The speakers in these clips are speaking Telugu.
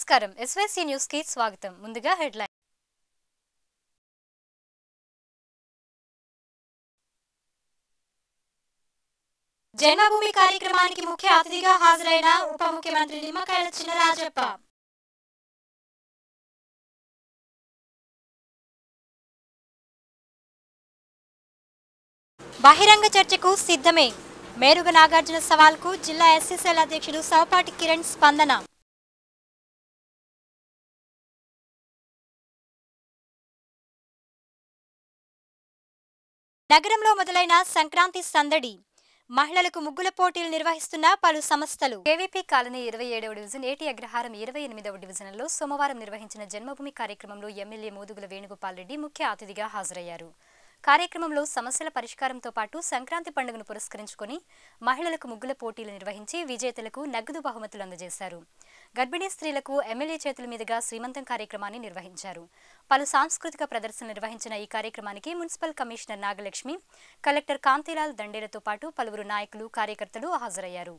నమస్కారం ఎస్వైసీ న్యూస్ కి స్వాగతం ముందుగా హెడ్లైన్ జన్మభూమి కార్యక్రమానికి ముఖ్య అతిథిగా హాజరైన ఉప ముఖ్యమంత్రి నిమ్మకాయల చినరాజప్ప బహిరంగ చర్చకు సిద్ధమే మేరుగ నాగార్జున సవాల్కు జిల్లా ఎస్సీసీఎల్ అధ్యక్షుడు సవపాటి కిరణ్ స్పందన నగరంలో మొదలైన సంక్రాంతి సందడి మహిళలకు ముగ్గుల పోటీలు నిర్వహిస్తున్న పలు సంస్థలు కేవీపీ కాలనీ ఇరవై ఏడవ డివిజన్ ఏటి అగ్రహారం ఇరవై ఎనిమిదవ డివిజన్లో సోమవారం నిర్వహించిన జన్మభూమి కార్యక్రమంలో ఎమ్మెల్యే మోదుగుల వేణుగోపాల్ రెడ్డి ముఖ్య అతిథిగా హాజరయ్యారు కార్యక్రమంలో సమస్యల పరిష్కారంతో పాటు సంక్రాంతి పండుగను పురస్కరించుకొని మహిళలకు ముగ్గుల పోటీలు నిర్వహించి విజేతలకు నగదు బహుమతులు అందజేశారు గర్భిణీ స్త్రీలకు ఎమ్మెల్యే చేతుల మీదుగా శ్రీమంతం కార్యక్రమాన్ని నిర్వహించారు పలు సాంస్కృతిక ప్రదర్శనలు నిర్వహించిన ఈ కార్యక్రమానికి municipal commissioner Nagalakshmi collector Kantilal దండేలతో పాటు పలువురు నాయకులు కార్యకర్తలు హాజరయ్యారు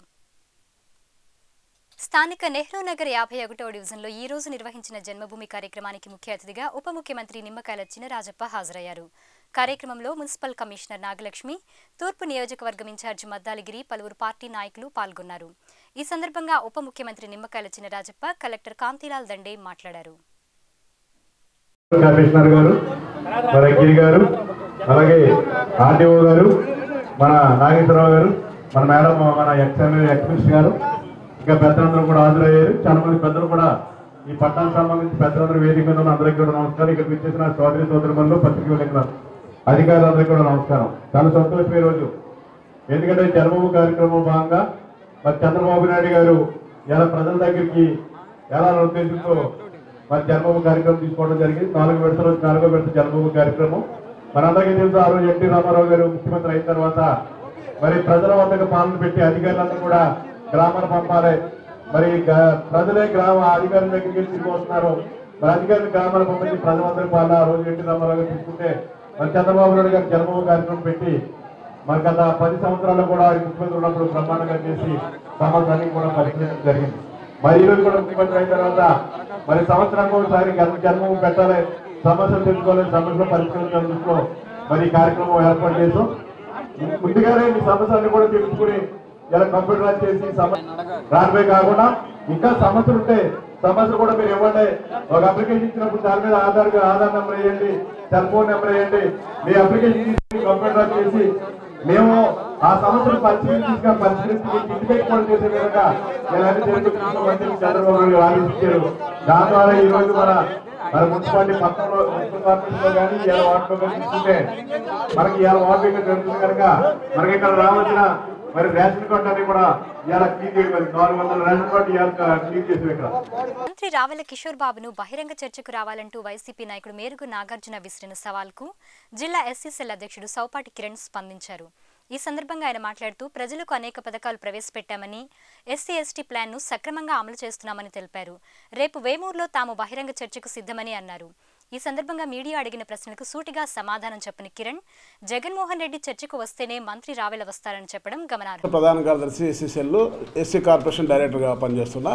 స్థానిక నెహ్రూ నగర్ యాభై ఒకటవ డివిజన్లో ఈ రోజు నిర్వహించిన జన్మభూమి కార్యక్రమానికి ముఖ్య అతిథిగా ఉప ముఖ్యమంత్రి నిమ్మకాయల చినరాజప్ప హాజరయ్యారు కార్యక్రమంలో మున్సిపల్ కమిషనర్ నాగలక్ష్మి తూర్పు నియోజకవర్గం ఇన్ఛార్జి మద్దాలిగిరి పలువురు పార్టీ నాయకులు పాల్గొన్నారు ఈ సందర్భంగా ఉప ముఖ్యమంత్రి నిమ్మకాయల చినరాజప్ప కలెక్టర్ కాంతిలాల్ దండే మాట్లాడారు కమిషనర్ గారు మన గిరి గారు అలాగే ఆర్డీఓ గారు మన నాగేశ్వరరావు గారు మన మేడం మన ఎక్స్ఎమ్మెల్యే ఎక్స్మినిస్టర్ గారు ఇంకా పెద్దలందరూ కూడా హాజరయ్యారు చాలా మంది పెద్దలు కూడా ఈ పట్టణానికి సంబంధించి పెద్దలందరూ వేదిక మీద ఉన్న అందరికీ కూడా నమస్కారం ఇక్కడ విచ్చేసిన సోదరి సోదరులు పత్రిక విలేకరులు అధికారులందరికీ కూడా నమస్కారం చాలా సంతోషం ఈ రోజు ఎందుకంటే జన్మభూమి కార్యక్రమం భాగంగా మరి చంద్రబాబు నాయుడు గారు ఎలా ప్రజల దగ్గరికి ఎలా ఉద్దేశంతో మరి జన్మభూమి కార్యక్రమం తీసుకోవడం జరిగింది నాలుగు విడతలు నాలుగో విడత జన్మభూమి కార్యక్రమం మనందరికీ తెలుసు ఆ రోజు ఎన్టీ రామారావు గారు ముఖ్యమంత్రి అయిన తర్వాత మరి ప్రజల వద్దకు పాలన పెట్టి అధికారులందరూ కూడా గ్రామాలు పంపాలి మరి గ- ప్రజలే గ్రామ అధికారుల దగ్గరికి వెళ్ళి తిరిగి వస్తున్నారు మరి అధికారులు గ్రామాలు పంపించి ప్రజలందరూ పాలన ఆ రోజు ఎన్టీ రామారావు గారు తీసుకుంటే మరి చంద్రబాబు నాయుడు గారు జన్మభూమి కార్యక్రమం పెట్టి మరి గత పది సంవత్సరాల్లో కూడా ఆయన ముఖ్యమంత్రి ఉన్నప్పుడు బ్రహ్మాండంగా చేసి సంవత్సరానికి కూడా పరిశీలించడం జరిగింది మరి ఈ రోజు కూడా ముఖ్యమంత్రి అయిన తర్వాత మరి సంవత్సరానికి ఒకసారి జన్మ జన్మం పెట్టాలి సమస్యలు తెలుసుకోవాలి సమస్యలు పరిష్కరించాలని దృష్టిలో మరి ఈ కార్యక్రమం ఏర్పాటు చేసాం ముందుగానే మీ సమస్యలను కూడా తెలుసుకుని ఇలా కంప్యూటర్ చేసి సమస్య దానిపై కాకుండా ఇంకా సమస్యలు ఉంటే సమస్యలు కూడా మీరు ఇవ్వండి ఒక అప్లికేషన్ ఇచ్చినప్పుడు దాని మీద ఆధార్ ఆధార్ నెంబర్ వేయండి సెల్ ఫోన్ నెంబర్ వేయండి మీ అప్లికేషన్ తీసుకుని కంప్యూటర్ చేసి మేము ఆ సమస్యను పరిశీలించి పరిశీలించి ఇంటికి కూడా చేసే విధంగా ఇలాంటి జరుగుతుందని చంద్రబాబు నాయుడు ఆలోచించారు దాని ద్వారా ఈ రోజు మన మన మున్సిపాలిటీ పక్కనలో మున్సిపల్ కార్పొరేషన్ లో కానీ ఇవాళ వార్డులో కానీ తీసుకుంటే మనకి ఇవాళ వార్డు ఇక్కడ జరుగుతుంది కనుక మనకి ఇక్కడ రావాల్సిన మరి రేషన్ కార్డు అని కూడా ఇవాళ క్లీన్ చేయడం మరి నాలుగు వందల రేషన్ కార్డు ఇవాళ క్లీన్ చేసి ఇక్కడ మంత్రి రావెల కిషోర్ బాబును బహిరంగ చర్చకు రావాలంటూ వైసీపీ నాయకుడు మేరుగు నాగార్జున విసిరిన సవాల్కు జిల్లా ఎస్సీసీఎల్ అధ్యక్షుడు సౌపాటి కిరణ్ స్పందించారు ఈ సందర్భంగా ఆయన మాట్లాడుతూ ప్రజలకు అనేక పథకాలు ప్రవేశపెట్టామని ఎస్సీ ఎస్టీ ప్లాన్ను సక్రమంగా అమలు చేస్తున్నామని తెలిపారు రేపు వేమూరులో తాము బహిరంగ చర్చకు సిద్ధమని అన్నారు ఈ సందర్భంగా మీడియా అడిగిన ప్రశ్నలకు సూటిగా సమాధానం చెప్పిన కిరణ్ జగన్మోహన్ రెడ్డి చర్చకు వస్తేనే మంత్రి రావెల వస్తారని చెప్పడం గమనార్హం ప్రధాన కార్యదర్శి ఎస్సీసీఎల్ ఎస్సీ కార్పొరేషన్ డైరెక్టర్గా పనిచేస్తున్నా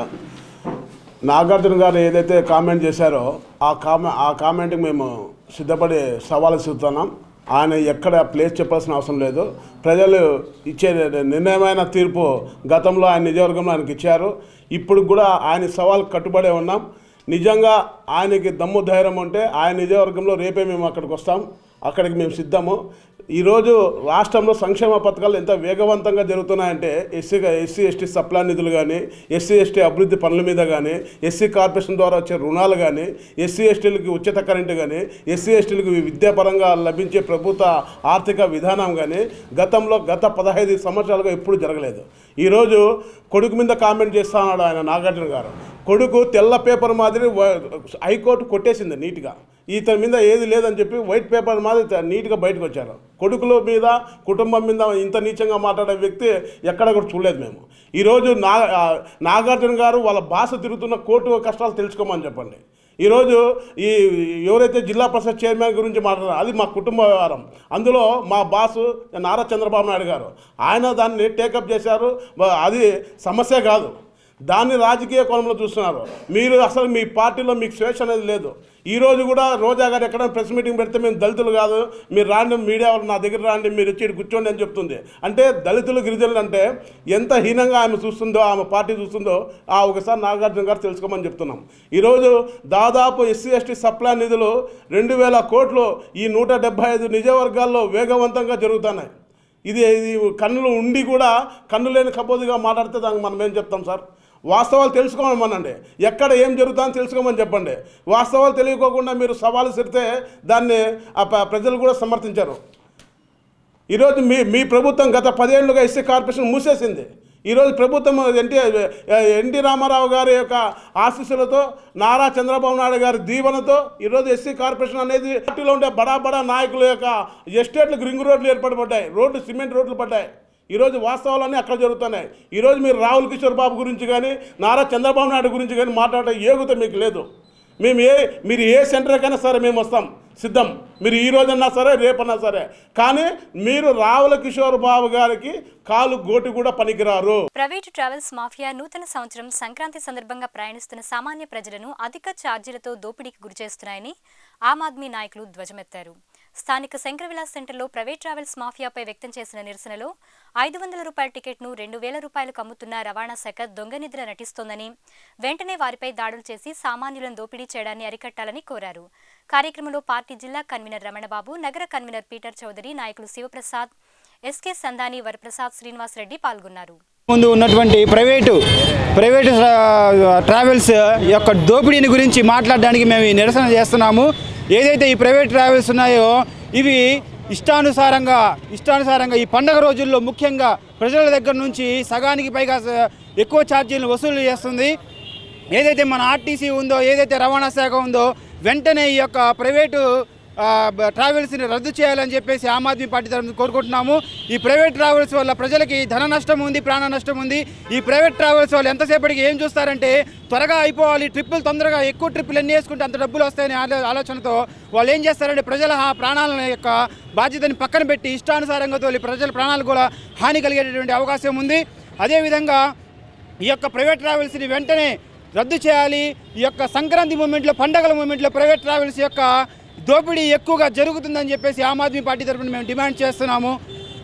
నాగార్జున గారు ఏదైతే కామెంట్ చేశారో ఆ కామె ఆ కామెంట్కి మేము సిద్ధపడి సవాలు చూస్తున్నాం ఆయన ఎక్కడ ప్లేస్ చెప్పాల్సిన అవసరం లేదు ప్రజలు ఇచ్చే నిర్ణయమైన తీర్పు గతంలో ఆయన నిజవర్గంలో ఆయనకి ఇచ్చారు ఇప్పుడు కూడా ఆయన సవాల్ కట్టుబడే ఉన్నాం నిజంగా ఆయనకి దమ్ము ధైర్యం ఉంటే ఆయన నిజవర్గంలో రేపే మేము అక్కడికి వస్తాం అక్కడికి మేము సిద్ధము ఈరోజు రాష్ట్రంలో సంక్షేమ పథకాలు ఎంత వేగవంతంగా జరుగుతున్నాయంటే ఎస్సీ ఎస్సీ ఎస్టీ సప్లా నిధులు కానీ ఎస్సీ ఎస్టీ అభివృద్ధి పనుల మీద కానీ ఎస్సీ కార్పొరేషన్ ద్వారా వచ్చే రుణాలు కానీ ఎస్సీ ఎస్టీలకి ఉచిత కరెంటు కానీ ఎస్సీ ఎస్టీలకు విద్యాపరంగా లభించే ప్రభుత్వ ఆర్థిక విధానం కానీ గతంలో గత పదహైదు సంవత్సరాలుగా ఎప్పుడు జరగలేదు ఈరోజు కొడుకు మీద కామెంట్ చేస్తున్నాడు ఆయన నాగార్జున గారు కొడుకు తెల్ల పేపర్ మాదిరి వ- హైకోర్టు కొట్టేసింది నీట్గా ఇతని మీద ఏది లేదని చెప్పి వైట్ పేపర్ మాదిరి త- నీట్గా బయటకు వచ్చారు కొడుకుల మీద కుటుంబం మీద ఇంత నీచంగా మాట్లాడే వ్యక్తి ఎక్కడ కూడా చూడలేదు మేము ఈరోజు నా ఆ, నాగార్జున గారు వాళ్ళ భాష తిరుగుతున్న కోర్టు కష్టాలు తెలుసుకోమని చెప్పండి ఈరోజు ఈ ఎవరైతే జిల్లా పరిషత్ చైర్మన్ గురించి మాట్లాడారో అది మా కుటుంబ వ్యవహారం అందులో మా బాసు నారా చంద్రబాబు నాయుడు గారు ఆయన దాన్ని టేకప్ చేశారు వ- అది సమస్య కాదు దాన్ని రాజకీయ కోణంలో చూస్తున్నారు మీరు అసలు మీ పార్టీలో మీకు స్వేచ్ఛ అనేది లేదు ఈ రోజు కూడా రోజా గారు ఎక్కడ ప్రెస్ మీటింగ్ పెడితే మేము దళితులు కాదు మీరు రాండి మీడియా వాళ్ళు నా దగ్గర రాండి మీరు వచ్చి ఈడ కూర్చోండి అని చెప్తుంది అంటే దళితులు గిరిజనులు అంటే ఎంత హీనంగా ఆమె చూస్తుందో ఆమె పార్టీ చూస్తుందో ఆ ఒకసారి నాగార్జున గారు తెలుసుకోమని చెప్తున్నాం ఈరోజు దాదాపు ఎస్సీ ఎస్టీ సప్లై నిధులు రెండు వేల కోట్లు ఈ నూట డెబ్బై ఐదు నిజవర్గాల్లో వేగవంతంగా జరుగుతున్నాయి ఇది ఇది కన్నులు ఉండి కూడా కన్ను లేని కపోదిగా మాట్లాడితే దానికి మనం ఏం చెప్తాం సార్ వాస్తవాలు తెలుసుకోమనండి ఎక్కడ ఏం జరుగుతుందో తెలుసుకోమని చెప్పండి వాస్తవాలు తెలియకోకుండా మీరు సవాలు సిరితే దాన్ని ఆ ప- ప్రజలు కూడా సమర్థించారు ఈరోజు మీ మీ ప్రభుత్వం గత పదేళ్లుగా ఎస్సీ కార్పొరేషన్ మూసేసింది ఈరోజు ప్రభుత్వం ఎన్టీ ఎన్టీ రామారావు గారి యొక్క ఆశీస్సులతో నారా చంద్రబాబు నాయుడు గారి దీవెనతో ఈరోజు ఎస్సీ కార్పొరేషన్ అనేది పార్టీలో ఉండే బడా బడా నాయకుల యొక్క ఎస్టేట్లకు రింగ్ రోడ్లు ఏర్పడబడ్డాయి రోడ్డు సిమెంట్ రోడ్లు పడ్డాయి ఈరోజు వాస్తవాలన్నీ అక్కడ జరుగుతున్నాయి ఈరోజు మీరు రాహుల్ కిషోర్ బాబు గురించి కానీ నారా చంద్రబాబు నాయుడు గురించి కానీ మాట్లాడే యోగ్యత మీకు లేదు మేము ఏ మీరు ఏ సెంటర్కైనా సరే మేము వస్తాం సిద్ధం మీరు ఈ రోజన్నా సరే రేపన్నా సరే కానీ మీరు రావుల కిషోర్ బాబు గారికి కాలు గోటి కూడా పనికిరారు ప్రైవేటు ట్రావెల్స్ మాఫియా నూతన సంవత్సరం సంక్రాంతి సందర్భంగా ప్రయాణిస్తున్న సామాన్య ప్రజలను అధిక ఛార్జీలతో దోపిడీకి గురిచేస్తున్నాయని ఆమ్ ఆద్మీ నాయకులు ధ్వజమెత్తారు స్థానిక శంకరవిలాస్ సెంటర్లో ప్రైవేట్ ట్రావెల్స్ మాఫియాపై వ్యక్తం చేసిన నిరసనలో ఐదు వందల రూపాయల టికెట్ను రెండు వేల రూపాయలకు అమ్ముతున్న రవాణా శాఖ దొంగ నిద్ర నటిస్తోందని వెంటనే వారిపై దాడులు చేసి సామాన్యులను దోపిడీ చేయడాన్ని అరికట్టాలని కోరారు కార్యక్రమంలో పార్టీ జిల్లా కన్వీనర్ రమణబాబు నగర కన్వీనర్ పీటర్ చౌదరి నాయకులు శివప్రసాద్ ఎస్కే సందాని వరప్రసాద్ శ్రీనివాస్ రెడ్డి పాల్గొన్నారు ముందు ఉన్నటువంటి ప్రైవేటు ప్రైవేటు ఆ, ట్రావెల్స్ యొక్క దోపిడీని గురించి మాట్లాడడానికి మేము ఈ నిరసన చేస్తున్నాము ఏదైతే ఈ ప్రైవేట్ ట్రావెల్స్ ఉన్నాయో ఇవి ఇష్టానుసారంగా ఇష్టానుసారంగా ఈ పండగ రోజుల్లో ముఖ్యంగా ప్రజల దగ్గర నుంచి సగానికి పైగా స- ఎక్కువ ఛార్జీలను వసూలు చేస్తుంది ఏదైతే మన ఆర్టీసీ ఉందో ఏదైతే రవాణా శాఖ ఉందో వెంటనే ఈ యొక్క ప్రైవేటు ఆ, బ- ట్రావెల్స్ని రద్దు చేయాలని చెప్పేసి ఆమ్ ఆద్మీ పార్టీ తరఫున కోరుకుంటున్నాము ఈ ప్రైవేట్ ట్రావెల్స్ వల్ల ప్రజలకి ధన నష్టం ఉంది ప్రాణ నష్టం ఉంది ఈ ప్రైవేట్ ట్రావెల్స్ వాళ్ళు ఎంతసేపటికి ఏం చూస్తారంటే త్వరగా అయిపోవాలి ట్రిప్పులు తొందరగా ఎక్కువ ట్రిప్పులు ఎన్ని వేసుకుంటే అంత డబ్బులు వస్తాయనే ఆలో- ఆలోచనతో వాళ్ళు ఏం చేస్తారంటే ప్రజల హా- ప్రాణాల యొక్క బాధ్యతని పక్కన పెట్టి ఇష్టానుసారంగా తోలి ప్రజల ప్రాణాలు కూడా హాని కలిగేటటువంటి అవకాశం ఉంది అదేవిధంగా ఈ యొక్క ప్రైవేట్ ట్రావెల్స్ని వెంటనే రద్దు చేయాలి ఈ యొక్క సంక్రాంతి మూమెంట్లో పండగల మూమెంట్లో ప్రైవేట్ ట్రావెల్స్ యొక్క దోపిడీ ఎక్కువగా జరుగుతుందని చెప్పేసి ఆమ్ ఆద్మీ పార్టీ తరఫున మేము డిమాండ్ చేస్తున్నాము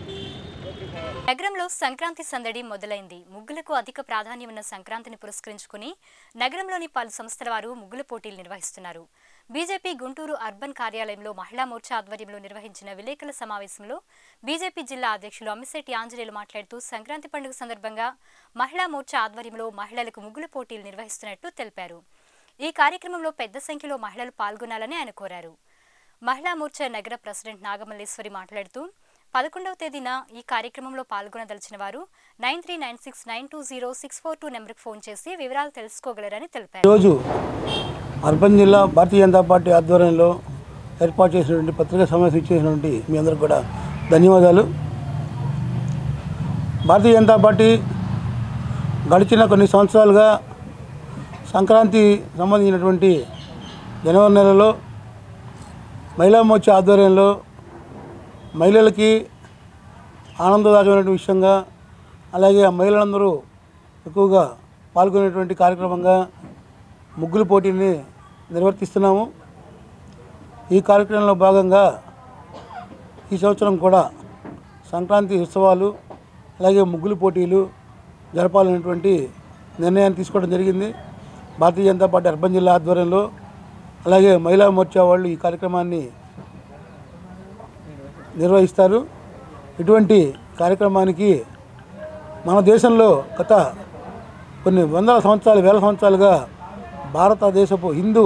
నగరంలో సంక్రాంతి సందడి మొదలైంది ముగ్గులకు అధిక ప్రాధాన్యం ఉన్న సంక్రాంతిని పురస్కరించుకుని నగరంలోని పలు సంస్థల వారు ముగ్గుల పోటీలు నిర్వహిస్తున్నారు బీజేపీ గుంటూరు అర్బన్ కార్యాలయంలో మహిళా మోర్చా ఆధ్వర్యంలో నిర్వహించిన విలేకరుల సమావేశంలో బీజేపీ జిల్లా అధ్యక్షులు అమ్మిశెట్టి ఆంజనేయులు మాట్లాడుతూ సంక్రాంతి పండుగ సందర్భంగా మహిళా మోర్చా ఆధ్వర్యంలో మహిళలకు ముగ్గుల పోటీలు నిర్వహిస్తున్నట్టు తెలిపారు ఈ కార్యక్రమంలో పెద్ద సంఖ్యలో మహిళలు పాల్గొనాలని ఆయన కోరారు మహిళా మోర్చా నగర ప్రెసిడెంట్ నాగమల్లేశ్వరి మాట్లాడుతూ పదకొండవ తేదీన ఈ కార్యక్రమంలో పాల్గొనదలిచిన వారు nine three nine six nine two zero six four two నెంబర్కి ఫోన్ చేసి వివరాలు తెలుసుకోగలరని తెలిపారు ఈరోజు అర్బన్ జిల్లా భారతీయ జనతా పార్టీ ఆధ్వర్యంలో ఏర్పాటు చేసినటువంటి పత్రికా సమావేశం ఇచ్చేసినటువంటి మీ అందరికి కూడా ధన్యవాదాలు భారతీయ జనతా పార్టీ గడిచిన కొన్ని సంవత్సరాలుగా సంక్రాంతి సంబంధించినటువంటి జనవరి నెలలో మహిళా మోర్చా ఆధ్వర్యంలో మహిళలకి ఆనందదాయకమైన విషయంగా అలాగే ఆ మహిళలందరూ ఎక్కువగా పాల్గొనేటువంటి కార్యక్రమంగా ముగ్గుల పోటీని నిర్వర్తిస్తున్నాము ఈ కార్యక్రమంలో భాగంగా ఈ సంవత్సరం కూడా సంక్రాంతి ఉత్సవాలు అలాగే ముగ్గుల పోటీలు జరపాలనేటువంటి నిర్ణయాన్ని తీసుకోవడం జరిగింది భారతీయ జనతా పార్టీ అర్బన్ జిల్లా ఆధ్వర్యంలో అలాగే మహిళా మోర్చా వాళ్ళు ఈ కార్యక్రమాన్ని నిర్వహిస్తారు ఇటువంటి కార్యక్రమానికి మన దేశంలో గత కొన్ని వందల సంవత్సరాలు వేల సంవత్సరాలుగా భారతదేశపు హిందూ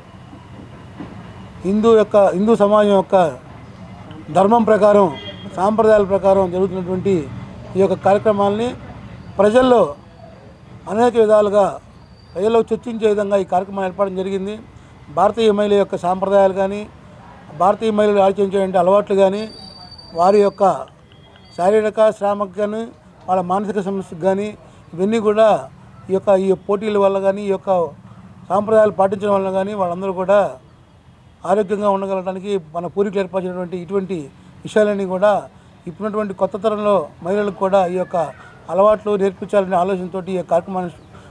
హిందూ యొక్క హిందూ సమాజం యొక్క ధర్మం ప్రకారం సాంప్రదాయాల ప్రకారం జరుగుతున్నటువంటి ఈ యొక్క కార్యక్రమాలని ప్రజల్లో అనేక విధాలుగా ప్రజల్లో చర్చించే విధంగా ఈ కార్యక్రమం ఏర్పడడం జరిగింది భారతీయ మహిళ యొక్క సాంప్రదాయాలు కానీ భారతీయ మహిళలు ఆచరించేటువంటి అలవాట్లు కానీ వారి యొక్క శారీరక శ్రమకు కానీ వాళ్ళ మానసిక సమస్యకు కానీ ఇవన్నీ కూడా ఈ యొక్క ఈ పోటీల వల్ల కానీ ఈ యొక్క సాంప్రదాయాలు పాటించడం వల్ల కానీ వాళ్ళందరూ కూడా ఆరోగ్యంగా ఉండగలడానికి మన పూర్వీకులు ఏర్పరిచినటువంటి ఇటువంటి విషయాలన్నీ కూడా ఇప్పుడున్నటువంటి కొత్త తరంలో మహిళలకు కూడా ఈ యొక్క అలవాట్లు నేర్పించాలనే ఆలోచనతో ఈ కార్యక్రమాన్ని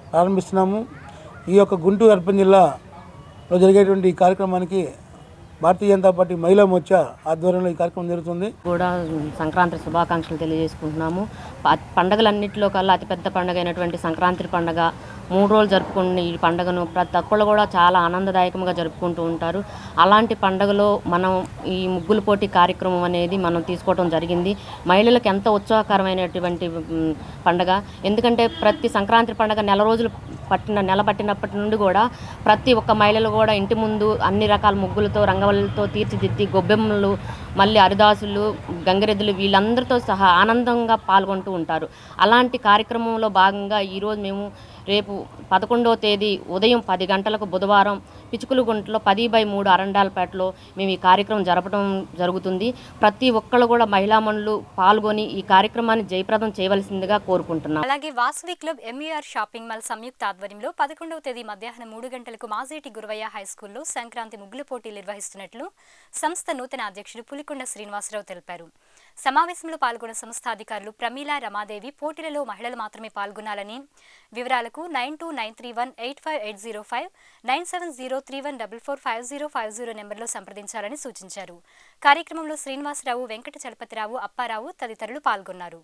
ప్రారంభిస్తున్నాము ఈ యొక్క గుంటూరు అర్బన్ జిల్లాలో జరిగేటువంటి ఈ కార్యక్రమానికి భారతీయ జనతా పార్టీ మహిళా మోర్చా ఆధ్వర్యంలో ఈ కార్యక్రమం జరుగుతుంది కూడా సంక్రాంతి శుభాకాంక్షలు తెలియజేసుకుంటున్నాము ప- పండగలన్నింటిలో కల్లా అతిపెద్ద పండుగ అయినటువంటి సంక్రాంతి పండుగ మూడు రోజులు జరుపుకునే ఈ పండుగను ప్రతి ఒక్కళ్ళు కూడా చాలా ఆనందదాయకంగా జరుపుకుంటూ ఉంటారు అలాంటి పండుగలో మనం ఈ ముగ్గుల పోటీ కార్యక్రమం అనేది మనం తీసుకోవడం జరిగింది మహిళలకు ఎంతో ఉత్సాహకరమైనటువంటి మ్, పండగ ఎందుకంటే ప్రతి సంక్రాంతి పండుగ నెల రోజులు పట్టిన నెల పట్టినప్పటి నుండి కూడా ప్రతి ఒక్క మహిళలు కూడా ఇంటి ముందు అన్ని రకాల ముగ్గులతో రంగవల్లితో తీర్చిదిద్ది గొబ్బెమ్మలు మళ్ళీ హరిదాసులు గంగిరెద్దులు వీళ్ళందరితో సహా ఆనందంగా పాల్గొంటూ ఉంటారు అలాంటి కార్యక్రమంలో భాగంగా ఈరోజు మేము రేపు పదకొండవ తేదీ ఉదయం పది గంటలకు బుధవారం పిచుకులుగుంటలో పది బై మూడు అరండాలపేటలో మేము ఈ కార్యక్రమం జరపడం జరుగుతుంది ప్రతి ఒక్కళ్ళు కూడా మహిళా మనులు పాల్గొని ఈ కార్యక్రమాన్ని జయప్రదం చేయవలసిందిగా కోరుకుంటున్నాం అలాగే Vasavi club MER shopping mall సంయుక్త ఆధ్వర్యంలో పదకొండవ తేదీ మధ్యాహ్నం మూడు గంటలకు మాజేటి గురవయ్య హై స్కూల్లో సంక్రాంతి ముగ్గుల పోటీలు నిర్వహిస్తున్నట్లు సంస్థ నూతన అధ్యక్షుడు పులికొండ శ్రీనివాసరావు తెలిపారు సమావేశంలో పాల్గొన్న సంస్థ అధికారులు ప్రమీల రమాదేవి పోటీలలో మహిళలు మాత్రమే పాల్గొనాలని వివరాలకు nine two nine three one eight five eight zero five nine seven zero three one double four five zero five zero నెంబర్లో సంప్రదించాలని సూచించారు కార్యక్రమంలో శ్రీనివాసరావు వెంకట చలపతిరావు అప్పారావు తదితరులు పాల్గొన్నారు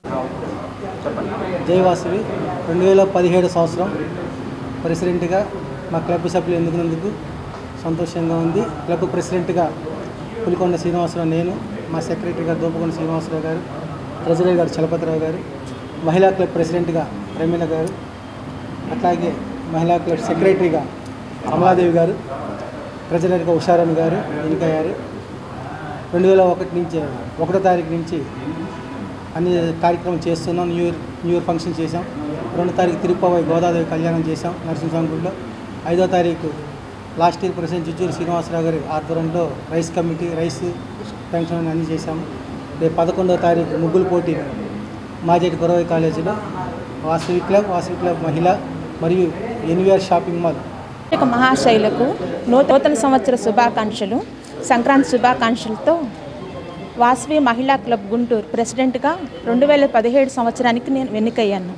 జయవాసవి రెండు వేల పదిహేడు సంవత్సరం ప్రెసిడెంట్గా మా క్లబ్ సభ్యులు ఎన్నుకున్నందుకు సంతోషంగా ఉంది క్లబ్ ప్రెసిడెంట్గా పులికొండ శ్రీనివాసరావు నేను మా సెక్రటరీగా దోపకొండ శ్రీనివాసరావు గారు ట్రెజరర్ గారు చలపతిరావు గారు మహిళా క్లబ్ ప్రెసిడెంట్గా ప్రమీల గారు అట్లాగే మహిళా క్లబ్ సెక్రటరీగా అమలాదేవి గారు ట్రెజరర్గా ఉషారాణి గారు వెనుక గారు రెండు వేల ఒకటి నుంచి ఒకటో తారీఖు నుంచి అన్ని కార్యక్రమం చేస్తున్నాం new year new year function చేసాం రెండో తారీఖు తిరుపతి గోదాదేవి కళ్యాణం చేసాం నరసింహస్వామి గుడిలో ఐదో తారీఖు last year president Chittoor Srinivasarao గారి ఆధ్వర్యంలో రైస్ కమిటీ రైస్ పెన్షన్ అన్నీ చేశాము రేపు పదకొండవ తారీఖు ముగ్గులు పోటీ మాజేటి గొరవై కాలేజీలో వాసవి క్లబ్ వాసవి క్లబ్ మహిళ మరియు ఎన్వీఆర్ షాపింగ్ మాల్ ఇక మహాశైలకు నూతన సంవత్సర శుభాకాంక్షలు సంక్రాంతి శుభాకాంక్షలతో వాసవి మహిళా క్లబ్ గుంటూరు ప్రెసిడెంట్గా రెండు వేల పదిహేడు సంవత్సరానికి నేను ఎన్నికయ్యాను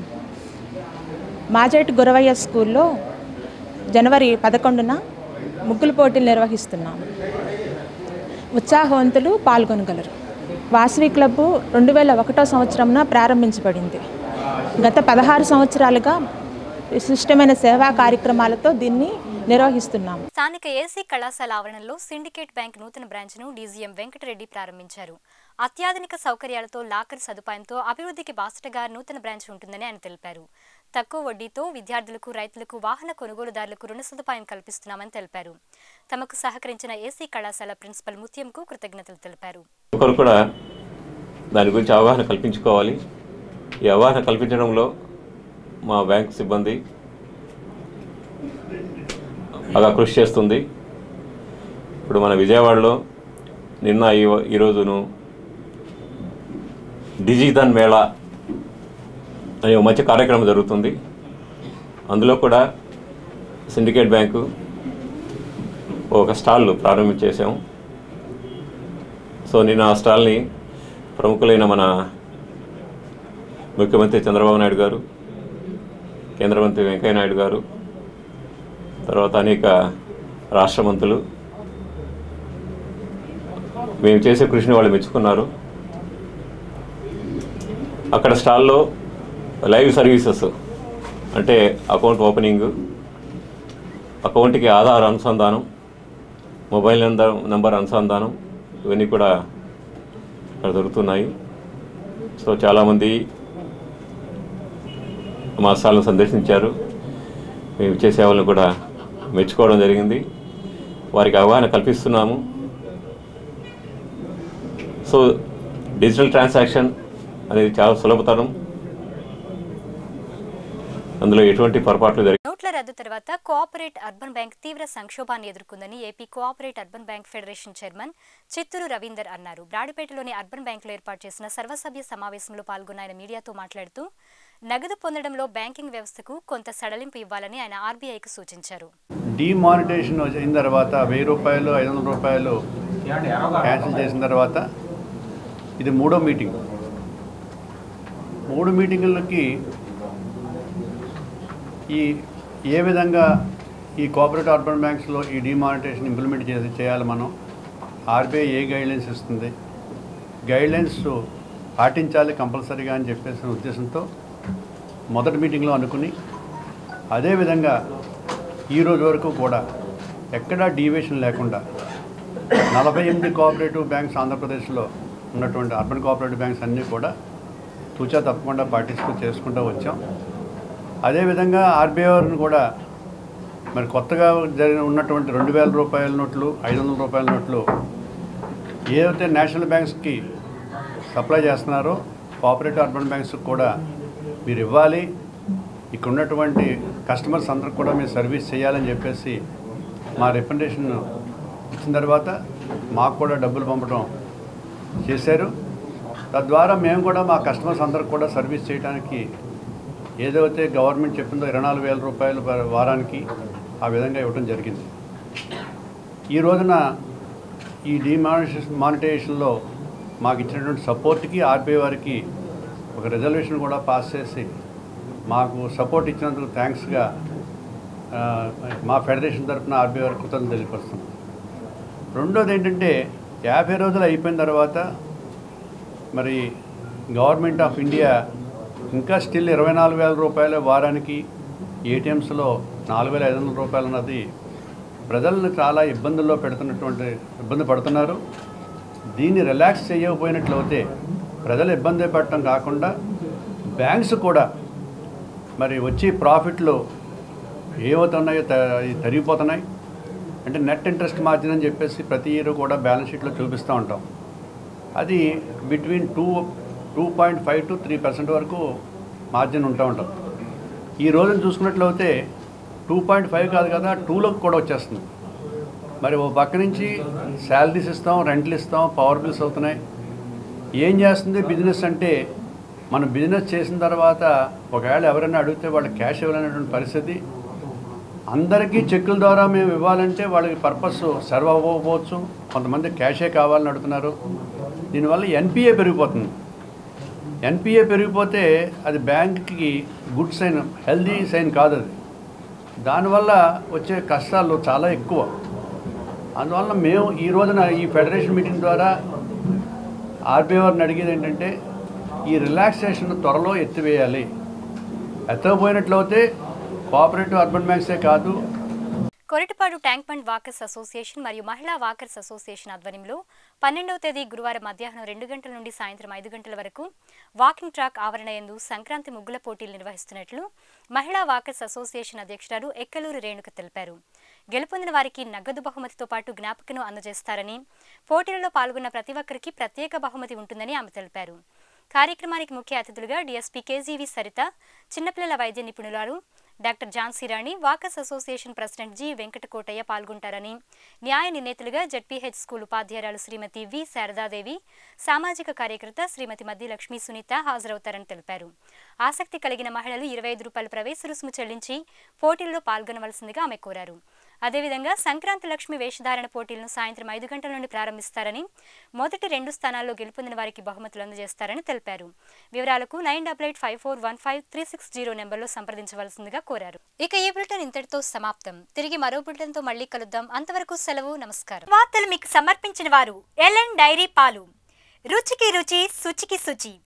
మాజేటి గురవయ్య స్కూల్లో జనవరి పదకొండున ముగ్గుల పోటీలు నిర్వహిస్తున్నాం ఉత్సాహవంతులు పాల్గొనగలరు వాసవి క్లబ్బు రెండు వేల ఒకటో సంవత్సరంన ప్రారంభించబడింది గత పదహారు సంవత్సరాలుగా విశిష్టమైన సేవా కార్యక్రమాలతో దీన్ని నిర్వహిస్తున్నాము స్థానిక ఏసీ కళాశాల ఆవరణలో సిండికేట్ బ్యాంక్ నూతన బ్రాంచ్ను డీజీఎం వెంకటరెడ్డి ప్రారంభించారు అత్యాధునిక సౌకర్యాలతో లాకర్ సదుపాయంతో అభివృద్ధికి బాసటగా నూతన బ్రాంచ్ ఉంటుందని ఆయన తెలిపారు తక్కువ వడ్డీతో విద్యార్థులకు రైతులకు వాహన కొనుగోలుదారులకు రుణ సదుపాయం కల్పిస్తున్నామని తెలిపారు తమకు సహకరించిన ఏసీ కళాశాల ప్రిన్సిపల్ ముత్యంకు కృతజ్ఞతలు తెలిపారు ఒకరు కూడా దాని గురించి అవగాహన కల్పించుకోవాలి ఈ అవగాహన కల్పించడంలో మా బ్యాంక్ సిబ్బంది బాగా కృషి చేస్తుంది ఇప్పుడు మన విజయవాడలో నిన్న ఈ ఈరోజును డిజిధన్ మేళా అనే ఒక మంచి కార్యక్రమం జరుగుతుంది అందులో కూడా సిండికేట్ బ్యాంకు ఒక స్టాల్ ప్రారంభించేసాము సో నేను ఆ స్టాల్ని ప్రముఖులైన మన ముఖ్యమంత్రి చంద్రబాబు నాయుడు గారు కేంద్ర మంత్రి వెంకయ్య నాయుడు గారు తర్వాత అనేక రాష్ట్ర మంత్రులు మేము చేసే కృషిని వాళ్ళు మెచ్చుకున్నారు అక్కడ స్టాల్లో లైవ్ సర్వీసెస్ అంటే అకౌంట్ ఓపెనింగ్ అకౌంట్కి ఆధార్ అనుసంధానం మొబైల్ నంబర్ నంబర్ అనుసంధానం ఇవన్నీ కూడా ఇక్కడ దొరుకుతున్నాయి సో చాలామంది మా స్టాల్ను సందర్శించారు మేము ఇచ్చే సేవలను కూడా మెచ్చుకోవడం జరిగింది వారికి అవగాహన కల్పిస్తున్నాము సో డిజిటల్ ట్రాన్సాక్షన్ అనేది చాలా సులభతరం అందులో ఎటువంటి పొరపాట్లు జరిగి నోట్ల రద్దు తర్వాత కోఆపరేట్ అర్బన్ బ్యాంక్ తీవ్ర సంక్షోభాన్ని ఎదుర్కొందని AP cooperate urban bank federation chairman Chittoor Ravinder అన్నారు బ్రాడిపేటలోని అర్బన్ బ్యాంకులో ఏర్పాటు చేసిన సర్వసభ్య సమావేశంలో పాల్గొన్న ఆయన మీడియాతో మాట్లాడుతూ నగదు పొందడంలో బ్యాంకింగ్ వ్యవస్థకు కొంత సడలింపు ఇవ్వాలని ఆయన ఆర్బీఐకి సూచించారు డిమానిటేషన్ అయిన తర్వాత వెయ్యి రూపాయలు ఐదు వందల రూపాయలు క్యాన్సిల్ చేసిన తర్వాత ఇది మూడో మీటింగ్ మూడు మీటింగులకి ఈ ఏ విధంగా ఈ కోఆపరేటివ్ అర్బన్ బ్యాంక్స్లో ఈ డిమానిటేషన్ ఇంప్లిమెంట్ చేసి చేయాలి మనం ఆర్బీఐ ఏ గైడ్లైన్స్ ఇస్తుంది గైడ్లైన్స్ పాటించాలి కంపల్సరీగా అని చెప్పేసిన ఉద్దేశంతో మొదటి మీటింగ్లో అనుకుని అదేవిధంగా ఈ రోజు వరకు కూడా ఎక్కడా డీవియేషన్ లేకుండా నలభై ఎనిమిది కోఆపరేటివ్ బ్యాంక్స్ ఆంధ్రప్రదేశ్లో ఉన్నటువంటి అర్బన్ కోఆపరేటివ్ బ్యాంక్స్ అన్నీ కూడా తూచా తప్పకుండా పాటిస్తూ చేసుకుంటూ వచ్చాం అదేవిధంగా ఆర్బీఐ వారిని కూడా మరి కొత్తగా జరిగిన ఉన్నటువంటి రెండు వేల రూపాయల నోట్లు ఐదు వందల రూపాయల నోట్లు ఏదైతే నేషనల్ బ్యాంక్స్కి సప్లై చేస్తున్నారో కోఆపరేటివ్ అర్బన్ బ్యాంక్స్కి కూడా మీరు ఇవ్వాలి ఇక్కడ ఉన్నటువంటి కస్టమర్స్ అందరికి కూడా మీరు సర్వీస్ చేయాలని చెప్పేసి మా రికమెండేషన్ ఇచ్చిన తర్వాత మాకు కూడా డబ్బులు పంపడం చేశారు తద్వారా మేము కూడా మా కస్టమర్స్ అందరికి కూడా సర్వీస్ చేయడానికి ఏదైతే గవర్నమెంట్ చెప్పిందో ఇరవై నాలుగు వేల రూపాయలు పర్ వారానికి ఆ విధంగా ఇవ్వడం జరిగింది ఈ రోజున ఈ డిమానిటేషన్ మానిటైజేషన్లో మాకు ఇచ్చినటువంటి సపోర్ట్కి ఆర్బీఐ వారికి ఒక రిజల్యూషన్ కూడా పాస్ చేసి మాకు సపోర్ట్ ఇచ్చినందుకు థ్యాంక్స్గా ఆ, మా ఫెడరేషన్ తరఫున ఆర్బీఐ వారికి కృతజ్ఞతలు తెలియపరుస్తున్నాం రెండోది ఏంటంటే యాభై రోజులు అయిపోయిన తర్వాత మరి గవర్నమెంట్ ఆఫ్ ఇండియా ఇంకా స్టిల్ ఇరవై నాలుగు వేల రూపాయల వారానికి ఏటీఎంస్లో నాలుగు వేల ఐదు వందల రూపాయలు అన్నది ప్రజలను చాలా ఇబ్బందుల్లో పెడుతున్నటువంటి ఇబ్బంది పడుతున్నారు దీన్ని రిలాక్స్ చేయకపోయినట్లయితే ప్రజలు ఇబ్బంది పడటం కాకుండా బ్యాంక్స్ కూడా మరి వచ్చి ప్రాఫిట్లు ఏమవుతున్నాయో త- అవి తరిగిపోతున్నాయి అంటే నెట్ ఇంట్రెస్ట్ మార్జిన్ అని చెప్పేసి ప్రతి ఇయర్ కూడా బ్యాలెన్స్ షీట్లో చూపిస్తూ ఉంటాం అది between two two point five to three percent వరకు మార్జిన్ ఉంటూ ఉంటాం ఈ రోజున చూసుకున్నట్లయితే టూ పాయింట్ ఫైవ్ కాదు కదా టూలోకి కూడా వచ్చేస్తుంది మరి ఓ పక్క నుంచి శాలరీస్ ఇస్తాం రెంట్లు ఇస్తాం పవర్ బిల్స్ అవుతున్నాయి ఏం చేస్తుంది బిజినెస్ అంటే మనం బిజినెస్ చేసిన తర్వాత ఒకవేళ ఎవరైనా అడిగితే వాళ్ళు క్యాష్ ఇవ్వాలనేటువంటి పరిస్థితి అందరికీ చెక్కుల ద్వారా మేము ఇవ్వాలంటే వాళ్ళకి పర్పస్ సర్వ్ అవ్వకపోవచ్చు కొంతమంది క్యాషే కావాలని అడుగుతున్నారు దీనివల్ల ఎన్పిఏ పెరిగిపోతుంది ఎన్పిఏ పెరిగిపోతే అది బ్యాంక్కి గుడ్ సైన్ హెల్దీ సైన్ కాదు అది దానివల్ల వచ్చే కష్టాలు చాలా ఎక్కువ అందువల్ల మేము ఈ రోజున ఈ ఫెడరేషన్ మీటింగ్ ద్వారా ఆర్బీఐ వారిని అడిగేది ఏంటంటే ఈ రిలాక్సేషన్ త్వరలో ఎత్తివేయాలి ఎత్తకపోయినట్లయితే కోఆపరేటివ్ అర్బన్ బ్యాంక్సే కాదు Koratipadu tank bund walkers association మరియు మహిళా వాకర్స్ అసోసియేషన్ ఆధ్వర్యంలో పన్నెండవ తేదీ గురువారం మధ్యాహ్నం రెండు గంటల నుండి సాయంత్రం ఐదు గంటల వరకు వాకింగ్ ట్రాక్ ఆవరణ యందు సంక్రాంతి ముగ్గుల పోటీలు నిర్వహిస్తున్నట్లు మహిళా వాకర్స్ అసోసియేషన్ అధ్యక్షురాలు ఎక్కలూరు రేణుక తెలిపారు గెలుపొందిన వారికి నగదు బహుమతితో పాటు జ్ఞాపకను అందజేస్తారని పోటీలలో పాల్గొన్న ప్రతి ఒక్కరికి ప్రత్యేక బహుమతి ఉంటుందని ఆమె తెలిపారు కార్యక్రమానికి ముఖ్య అతిథులుగా డీఎస్పీ కేజీవి సరిత చిన్నపిల్లల వైద్య నిపుణురాలు doctor Jhansi Rani walkers association president G Venkatakotaiah పాల్గొంటారని న్యాయ నిర్ణేతలుగా జడ్పీహెచ్ స్కూల్ ఉపాధ్యాయురాలు శ్రీమతి వి శారదాదేవి సామాజిక కార్యకర్త శ్రీమతి మద్ది లక్ష్మీ సునీత హాజరవుతారని తెలిపారు ఆసక్తి కలిగిన మహిళలు ఇరవై ఐదు రూపాయల ప్రవేశ రుసుము చెల్లించి పోటీల్లో పాల్గొనవలసిందిగా ఆమె కోరారు అదేవిధంగా సంక్రాంతి లక్ష్మి వేషధారణ పోటీలను సాయంత్రం ఐదు గంటల నుండి ప్రారంభిస్తారని మొదటి రెండు స్థానాల్లో గెలుపొందిన వారికి బహుమతులు అందజేస్తారని తెలిపారు వివరాలకు nine double eight five four one five three six zero నెంబర్లో సంప్రదించవలసిందిగా కోరారు ఇక ఈ బులెటిన్ ఇంతటితో సమాప్తం తిరిగి మరో బులెటిన్తో మళ్ళీ కలుద్దాం అంతవరకు సెలవు నమస్కారం వార్తలు మీకు సమర్పించిన వారు ఎల్ఎన్ డైరీ పాలు రుచికి రుచి శుచికి శుచి